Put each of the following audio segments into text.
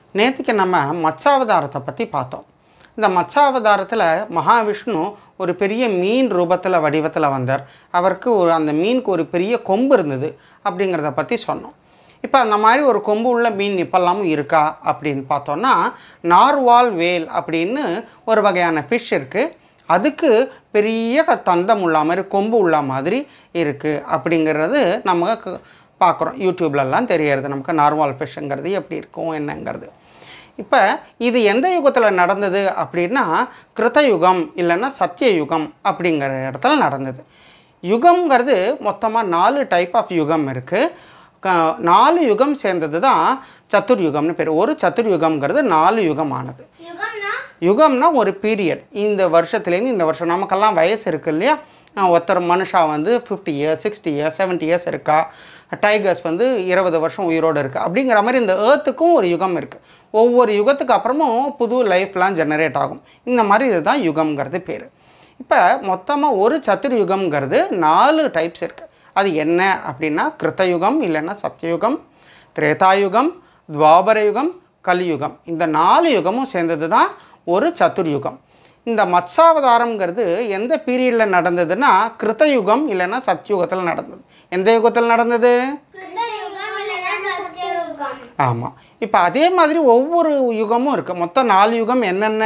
நேற்றுக்கு நம்ம மத்சாவதாரத்தை பற்றி பார்த்தோம் இந்த மத்சாவதாரத்தில் மகாவிஷ்ணு ஒரு பெரிய மீன் ரூபத்தில் வடிவத்தில் வந்தார் அவருக்கு ஒரு அந்த மீனுக்கு ஒரு பெரிய கொம்பு இருந்தது அப்படிங்கிறத பற்றி சொன்னோம் இப்போ அந்த மாதிரி ஒரு கொம்பு உள்ள மீன் இப்போல்லாமும் இருக்கா அப்படின்னு பார்த்தோன்னா நார்வால் வேல் அப்படின்னு ஒரு வகையான ஃபிஷ் இருக்குது அதுக்கு பெரிய க- தந்தம் உள்ள மாதிரி கொம்பு உள்ள மாதிரி இருக்குது அப்படிங்கிறது நம்ம க- பார்க்குறோம் யூடியூப்லலாம் தெரியறது நமக்கு நார்வால் ஃபிஷ்ஷுங்கிறது எப்படி இருக்கும் என்னங்கிறது இப்போ இது எந்த யுகத்தில் நடந்தது அப்படின்னா கிருத்தயுகம் இல்லைன்னா சத்தியயுகம் அப்படிங்கிற இடத்துல நடந்தது யுகம்ங்கிறது மொத்தமாக நாலு டைப் ஆஃப் யுகம் இருக்குது க நாலு யுகம் சேர்ந்தது தான் சத்துர்யுகம்னு பேர் ஒரு சத்துர்யுகம்ங்கிறது நாலு யுகம் ஆனது யுகம்னா யுகம்னா ஒரு பீரியட் இந்த வருஷத்துலேருந்து இந்த வருஷம் நமக்கெல்லாம் வயசு இருக்கு இல்லையா அஹ் ஒருத்தர் மனுஷா வந்து fifty years sixty years seventy years இருக்கா டைகர்ஸ் வந்து இருபது வருஷம் உயிரோடு இருக்குது அப்படிங்கிற மாதிரி இந்த ஏர்த்துக்கும் ஒரு யுகம் இருக்குது ஒவ்வொரு யுகத்துக்கு அப்புறமும் புது லைஃப்லாம் ஜெனரேட் ஆகும் இந்த மாதிரி இதுதான் யுகம்ங்கிறது பேர் இப்போ மொத்தமாக ஒரு சத்துர்யுகம்ங்கிறது நாலு டைப்ஸ் இருக்குது அது என்ன அப்படின்னா கிருத்தயுகம் இல்லைன்னா சத்தியுகம் திரேதாயுகம் துவாபர யுகம் கலியுகம் இந்த நாலு யுகமும் சேர்ந்தது தான் ஒரு சத்துர்யுகம் இந்த மத்சாவதாரம்ங்கிறது எந்த பீரியடில் நடந்ததுன்னா கிருத்தயுகம் இல்லைன்னா சத்யுகத்தில் நடந்தது எந்த யுகத்தில் நடந்தது கிருத்தயுகம் இல்லைன்னா சத்தியயுகம் ஆமாம் இப்போ அதே மாதிரி ஒவ்வொரு யுகமும் இருக்குது மொத்தம் நாலு யுகம் என்னென்ன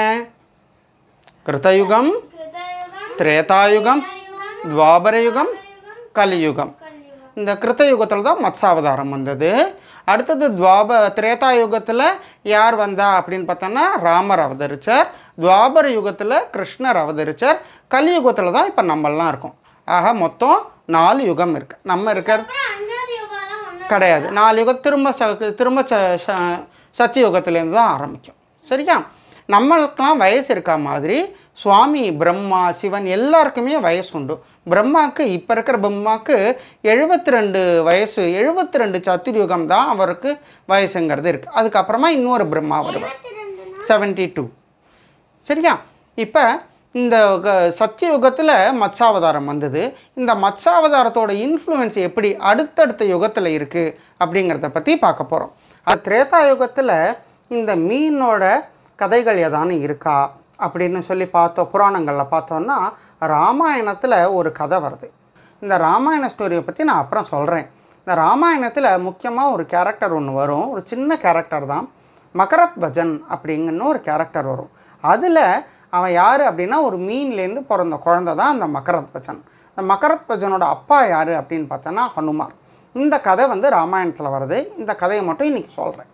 கிருத்தயுகம் கிருத்தயுகம் திரேதாயுகம் துவாபர யுகம் கலியுகம் கலியுகம் இந்த கிருத்தயுகத்தில் தான் மத்சாவதாரம் வந்தது அடுத்தது துவாப திரேதா யுகத்தில் யார் வந்தா அப்படின்னு பார்த்தோன்னா ராமர் அவதரிச்சார் துவாபர யுகத்தில் கிருஷ்ணர் அவதரிச்சார் கலியுகத்தில் தான் இப்போ நம்மெல்லாம் இருக்கோம் ஆக மொத்தம் நாலு யுகம் இருக்குது நம்ம இருக்கிற அப்புறம் அஞ்சாவது யுகம் தான் ஒன்று கிடையாது நாலு யுகம் திரும்ப ச திரும்ப ச ச- சத்தியுகத்துலேருந்து தான் ஆரம்பிக்கும் சரியா நம்மளுக்கெல்லாம் வயசு இருக்கா மாதிரி சுவாமி பிரம்மா சிவன் எல்லாருக்குமே வயசு உண்டு பிரம்மாவுக்கு இப்போ இருக்கிற பிரம்மாவுக்கு எழுபத்தி ரெண்டு வயசு எழுபத்தி ரெண்டு சத்துர்யுகம் தான் அவருக்கு வயசுங்கிறது இருக்குது அதுக்கப்புறமா இன்னொரு பிரம்மா வருவார் செவன்ட்டி டூ சரியா இப்போ இந்த க- சத்தியயுகத்தில் மத்சாவதாரம் வந்தது இந்த மத்சாவதாரத்தோட இன்ஃப்ளூயன்ஸ் எப்படி அடுத்தடுத்த யுகத்தில் இருக்குது அப்படிங்கிறத பற்றி பார்க்க போகிறோம் அது திரேதா யுகத்தில் இந்த மீனோட கதைகள் ஏதானு இருக்கா அப்படின்னு சொல்லி பார்த்தோம் புராணங்களில் பார்த்தோன்னா ராமாயணத்தில் ஒரு கதை வருது இந்த ராமாயண ஸ்டோரியை பற்றி நான் அப்புறம் சொல்கிறேன் இந்த ராமாயணத்தில் முக்கியமாக ஒரு கேரக்டர் ஒன்று வரும் ஒரு சின்ன கேரக்டர் தான் மகரத் பஜன் அப்படிங்கன்னு ஒரு கேரக்டர் வரும் அதில் அவன் யார் அப்படின்னா ஒரு மீன்லேருந்து பிறந்த குழந்தை தான் அந்த மகரத் பஜன் இந்த மகரத் பஜனோட அப்பா யார் அப்படின்னு பார்த்தோன்னா ஹனுமார் இந்த கதை வந்து ராமாயணத்தில் வருது இந்த கதையை மட்டும் இன்றைக்கி சொல்கிறேன்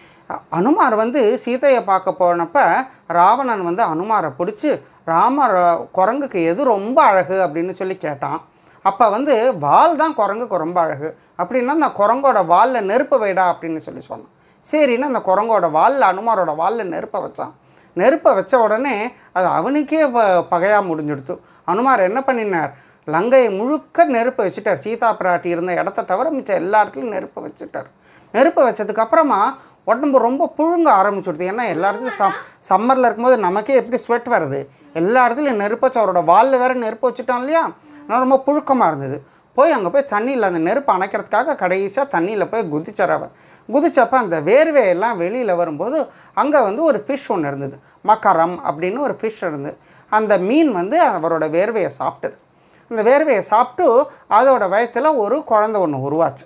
அனுமார் வந்து சீதையை பார்க்க போனப்ப ராவணன் வந்து அனுமாரை பிடிச்சி ராமர் குரங்குக்கு எது ரொம்ப அழகு அப்படின்னு சொல்லி கேட்டான் அப்போ வந்து வால் தான் குரங்குக்கு ரொம்ப அழகு அப்படின்னா அந்த குரங்கோட வாலில் நெருப்பு வைடா அப்படின்னு சொல்லி சொன்னான் சரின்னு அந்த குரங்கோட வாலில் அனுமாரோட வாலில் நெருப்பை வச்சான் நெருப்பை வச்ச உடனே அது அவனுக்கே ப பகையாக முடிஞ்சிடுத்து அனுமார் என்ன பண்ணினார் லங்கையை முழுக்க நெருப்பை வச்சுட்டார் சீதா பிராட்டி இருந்த இடத்த தவிர மிச்சம் எல்லா இடத்துலையும் நெருப்பை வச்சுட்டார் நெருப்பை வச்சதுக்கு அப்புறமா உடம்பு ரொம்ப புழுங்க ஆரம்பிச்சுடுது ஏன்னா எல்லா இடத்துலையும் சம் சம்மரில் இருக்கும்போது நமக்கே எப்படி ஸ்வெட் வருது எல்லா இடத்துலையும் நெருப்பு வச்சு அவரோட வாலில் வேற நெருப்பு வச்சுட்டான் இல்லையா அதனால ரொம்ப புழுக்கமாக இருந்தது போய் அங்கே போய் தண்ணியில் அந்த நெருப்பு அணைக்கிறதுக்காக கடைசியாக தண்ணியில் போய் குதிச்சார் அவர் குதிச்சப்ப அந்த வேர்வையெல்லாம் வெளியில் வரும்போது அங்கே வந்து ஒரு ஃபிஷ் ஒன்று இருந்தது மக்கரம் அப்படின்னு ஒரு ஃபிஷ் இருந்தது அந்த மீன் வந்து அவரோட வேர்வையை சாப்பிட்டது அந்த வேர்வையை சாப்பிட்டு அதோட வயத்தில் ஒரு குழந்தை ஒன்று உருவாச்சு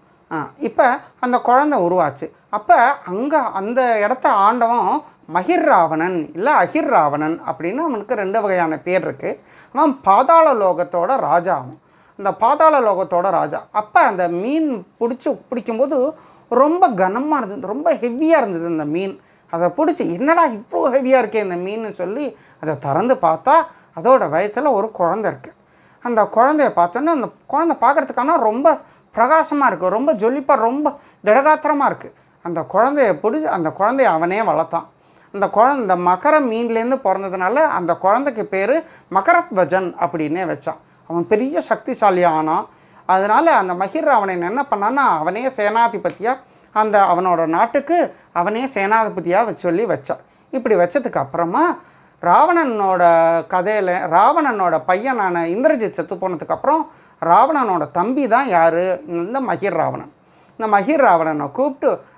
இப்போ அந்த குழந்தை உருவாச்சு அப்போ அங்கே அந்த இடத்த ஆண்டவன் மகிர் ராவணன் இல்லை அகிர் ராவணன் அப்படின்னு அவனுக்கு ரெண்டு வகையான பேர் இருக்குது அவன் பாதாள லோகத்தோட ராஜா அவன் அந்த பாதாள லோகத்தோட ராஜா அப்போ அந்த மீன் பிடிச்சி பிடிக்கும்போது ரொம்ப கனமாக இருந்தது ரொம்ப ஹெவியாக இருந்தது அந்த மீன் அதை பிடிச்சி என்னடா இவ்வளோ ஹெவியாக இருக்கே இந்த மீன்னு சொல்லி அதை திறந்து பார்த்தா அதோட வயத்தில் ஒரு குழந்தை இருக்குது அந்த குழந்தைய பார்த்தோன்னே அந்த குழந்தை பார்க்குறதுக்கான ரொம்ப பிரகாசமாக இருக்குது ரொம்ப ஜொலிப்பாக ரொம்ப திடகாத்திரமாக இருக்குது அந்த குழந்தைய பிடிச்சி அந்த குழந்தைய அவனே வளர்த்தான் அந்த குழந்தை இந்த மகர மீன்லேருந்து பிறந்ததுனால அந்த குழந்தைக்கு பேர் மகரத்வஜன் அப்படின்னே வச்சான் அவன் பெரிய சக்திசாலி ஆனான் அதனால் அந்த மகிர் அவனை என்ன பண்ணான்னா அவனே சேனாதிபதியாக அந்த அவனோட நாட்டுக்கு அவனே சேனாதிபதியாக வச்சு சொல்லி வச்சான் இப்படி வச்சதுக்கு அப்புறமா ராவணனோட கதையில் ராவணனோட பையனான இந்திரஜித் செத்து போனதுக்கு அப்புறம் ராவணனோட தம்பி தான் யார் இந்த மகிர் ராவணன் இந்த மகிர் ராவணனை கூப்பிட்டு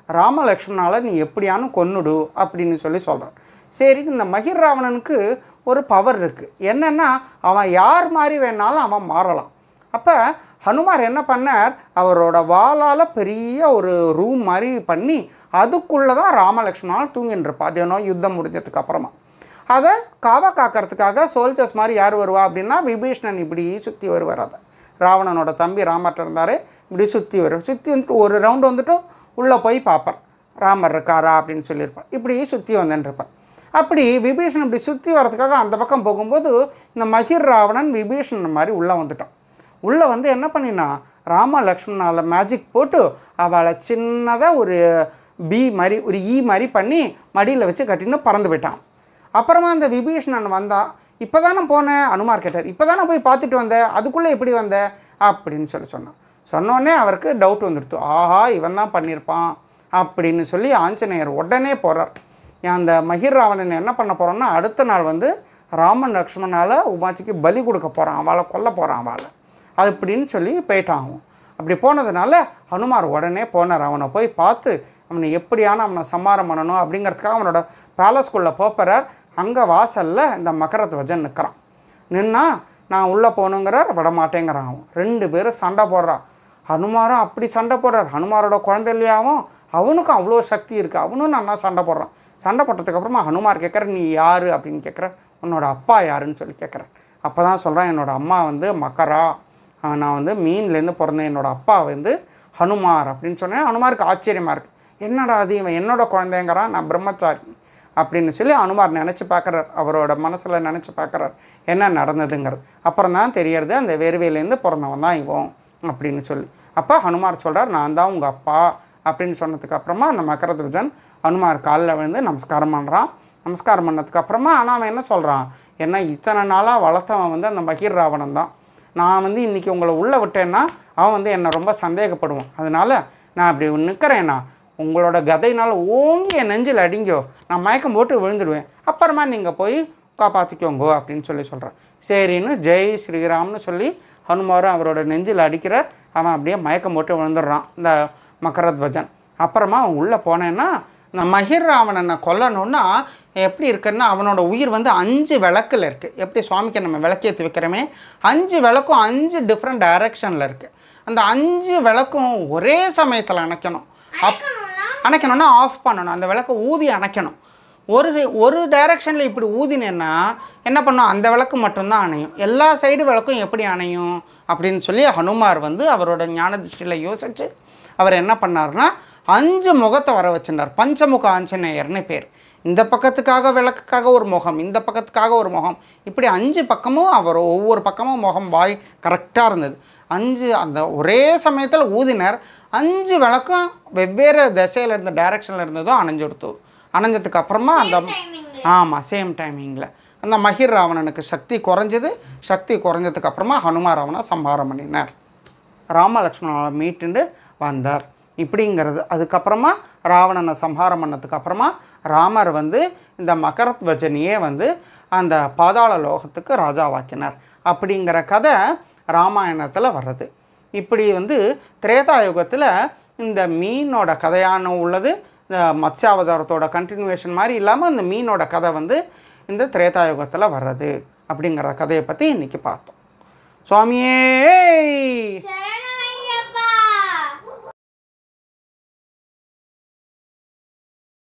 ராம லக்ஷ்மணால நீ எப்படியானு கொன்னுடு அப்படின்னு சொல்லி சொல்கிறார் சரி இந்த மகிர் ராவணனுக்கு ஒரு பவர் இருக்குது என்னென்னா அவன் யார் மாதிரி வேணாலும் அவன் மாறலாம் அப்போ ஹனுமார் என்ன பண்ணார் அவரோட வாளால் பெரிய ஒரு ரூம் மாதிரி பண்ணி அதுக்குள்ளே தான் ராமலக்ஷ்மணால் தூங்கின்னு இருப்பா அது என்ன யுத்தம் முடிஞ்சதுக்கு அப்புறமா அதை காவா காக்கிறதுக்காக சோல்ஜர்ஸ் மாதிரி யார் வருவா அப்படின்னா விபீஷ்ணன் இப்படி சுற்றி வருவார் அதை ராவணனோட தம்பி ராமர்ட்ட இருந்தார் இப்படி சுற்றி வருவார் சுற்றி வந்துட்டு ஒரு ரவுண்டு வந்துட்டு உள்ளே போய் பார்ப்பார் ராமர் இருக்காரா அப்படின்னு சொல்லியிருப்பார் இப்படி சுற்றி வந்துன்னு இருப்பார் அப்படி விபீஷணன் இப்படி சுற்றி வரதுக்காக அந்த பக்கம் போகும்போது இந்த மகிர் ராவணன் விபீஷணன் மாதிரி உள்ளே வந்துட்டான் உள்ளே வந்து என்ன பண்ணினா ராம லக்ஷ்மணால மேஜிக் போட்டு அவளை சின்னதாக ஒரு பி மாதிரி ஒரு ஈ மாதிரி பண்ணி மடியில் வச்சு கட்டின்னு பறந்து போயிட்டான் அப்புறமா அந்த விபீஷணன் வந்தான் இப்போ தானே போனேன் அனுமார் கேட்டார் இப்போ தானே போய் பார்த்துட்டு வந்தேன் அதுக்குள்ளே எப்படி வந்த அப்படின்னு சொல்லி சொன்னான் சொன்னோடனே அவருக்கு டவுட் வந்துடுத்து ஆஹா இவன் தான் பண்ணியிருப்பான் அப்படின்னு சொல்லி ஆஞ்சநேயர் உடனே போகிறார் அந்த மகிர் ராவணன் என்ன பண்ண போகிறான்னா அடுத்த நாள் வந்து ராமன் லக்ஷ்மணால் உமாச்சிக்கு பலி கொடுக்க போகிறான் அவளை கொல்ல போகிறான் அவளை அது இப்படின்னு சொல்லி போயிட்டான் அவன் அப்படி போனதுனால ஹனுமார் உடனே போனார் அவனை போய் பார்த்து அவனை எப்படியான அவனை சம்மாரம் பண்ணணும் அப்படிங்கிறதுக்காக அவனோட பேலஸ்குள்ளே போப்பறார் அங்கே வாசலில் இந்த மகரத்வஜன் நிற்கிறான் நின்னா நான் உள்ளே போகணுங்கிறார் விட மாட்டேங்கிறான் அவன் ரெண்டு பேரும் சண்டை போடுறான் ஹனுமாரும் அப்படி சண்டை போடுறார் ஹனுமாரோட குழந்தை இல்லையாவும் அவனுக்கும் அவ்வளோ சக்தி இருக்குது அவனும் நல்லா சண்டை போடுறான் சண்டை போட்டதுக்கு அப்புறமா ஹனுமார் கேட்குற நீ யார் அப்படின்னு கேட்குற உன்னோட அப்பா யாருன்னு சொல்லி கேட்குறேன் அப்போ தான் சொல்கிறேன் என்னோட அம்மா வந்து மக்கரா ஆஹ் நான் வந்து மீன்லேருந்து பிறந்தேன் என்னோட அப்பா வந்து ஹனுமார் அப்படின்னு சொன்னேன் ஹனுமாருக்கு ஆச்சரியமாக இருக்குது என்னடா அது இவன் என்னோட குழந்தைங்கிறான் நான் பிரம்மச்சாரி அப்படின்னு சொல்லி அனுமார் நினச்சி பார்க்குறார் அவரோட மனசில் நினச்சி பார்க்குறார் என்ன நடந்ததுங்கிறது அப்புறம் தான் தெரியறது அந்த வேர்வையிலேருந்து பிறந்தவன் தான் இவன் அப்படின்னு சொல்லி அப்போ ஹனுமார் சொல்கிறார் நான் தான் உங்கள் அப்பா அப்படின்னு சொன்னதுக்கு அப்புறமா அந்த மக்கரத்வஜன் ஹனுமார் காலில் விழுந்து நமஸ்காரம் பண்ணுறான் நமஸ்காரம் பண்ணதுக்கு அப்புறமா ஆனால் அவன் என்ன சொல்கிறான் ஏன்னா இத்தனை நாளாக வளர்த்தவன் வந்து அந்த மகிர் ராவணன் தான் நான் வந்து இன்றைக்கி உங்களை உள்ளே விட்டேன்னா அவன் வந்து என்னை ரொம்ப சந்தேகப்படுவான் அதனால் நான் அப்படி நிற்கிறேன்னா உங்களோட கதையினால் ஓங்கி என் நெஞ்சில் அடிங்கோ நான் மயக்கம் போட்டு விழுந்துடுவேன் அப்புறமா நீங்கள் போய் காப்பாற்றிக்கோங்கோ அப்படின்னு சொல்லி சொல்கிறான் சரின்னு ஜெய் ஸ்ரீராம்னு சொல்லி ஹனுமாரும் அவரோட நெஞ்சில் அடிக்கிறார் அவன் அப்படியே மயக்கம் போட்டு விழுந்துடுறான் இந்த மகரத்வஜன் அப்புறமா அவன் உள்ளே போனேன்னா இந்த மகிர் ராவணனை கொல்லணும்னா எப்படி இருக்குன்னா அவனோட உயிர் வந்து அஞ்சு விளக்கில் இருக்குது எப்படி சுவாமிக்கு நம்ம விளக்கேற்றி வைக்கிறோமே அஞ்சு விளக்கும் அஞ்சு டிஃப்ரெண்ட் டைரக்ஷனில் இருக்குது அந்த அஞ்சு விளக்கும் ஒரே சமயத்தில் அணைக்கணும் அப் அணைக்கணும்னா ஆஃப் பண்ணணும் அந்த விளக்கை ஊதி அணைக்கணும் ஒரு சை- ஒரு டைரக்ஷனில் இப்படி ஊதினேன்னா என்ன பண்ணும் அந்த விளக்கு மட்டும்தான் அணையும் எல்லா சைடு விளக்கும் எப்படி அணையும் அப்படின்னு சொல்லி ஹனுமார் வந்து அவரோட ஞான திருஷ்டியில் யோசிச்சு அவர் என்ன பண்ணார்னா அஞ்சு முகத்தை வர வச்சிருந்தார் பஞ்சமுக ஆஞ்சநேயர்னு பேர் இந்த பக்கத்துக்காக விளக்குக்காக ஒரு முகம் இந்த பக்கத்துக்காக ஒரு முகம் இப்படி அஞ்சு பக்கமும் அவர் ஒவ்வொரு பக்கமும் முகம் வாய் கரெக்டாக இருந்தது அஞ்சு அந்த ஒரே சமயத்தில் ஊதினர் அஞ்சு விளக்கும் வெவ்வேறு திசையில் இருந்த டைரக்ஷனில் இருந்ததும் அணைஞ்சுடுத்து அணைஞ்சதுக்கு அப்புறமா அந்த ஆமாம் சேம் டைமிங்கில் அந்த மகிர் ராவணனுக்கு சக்தி குறைஞ்சது சக்தி குறைஞ்சதுக்கு அப்புறமா ஹனுமார் ராவணை சம்ஹாரம் பண்ணினார் ராமலக்ஷ்மணனை மீட்டுண்டு வந்தார் இப்படிங்கிறது அதுக்கப்புறமா ராவணனை சம்ஹாரம் பண்ணதுக்கு அப்புறமா ராமர் வந்து இந்த மகரத்வஜனியே வந்து அந்த பாதாள லோகத்துக்கு ராஜாவாக்கினார் அப்படிங்கிற கதை ராமாயணத்தில் வர்றது இப்படி வந்து திரேதாயுகத்தில் இந்த மீனோட கதையான உள்ளது இந்த மத்ஸ்யாவதாரத்தோட கண்டினியூவேஷன் மாதிரி இல்லாமல் இந்த மீனோட கதை வந்து இந்த திரேதாயுகத்தில் வர்றது அப்படிங்கிற கதையை பற்றி இன்றைக்கி பார்த்தோம் சுவாமியே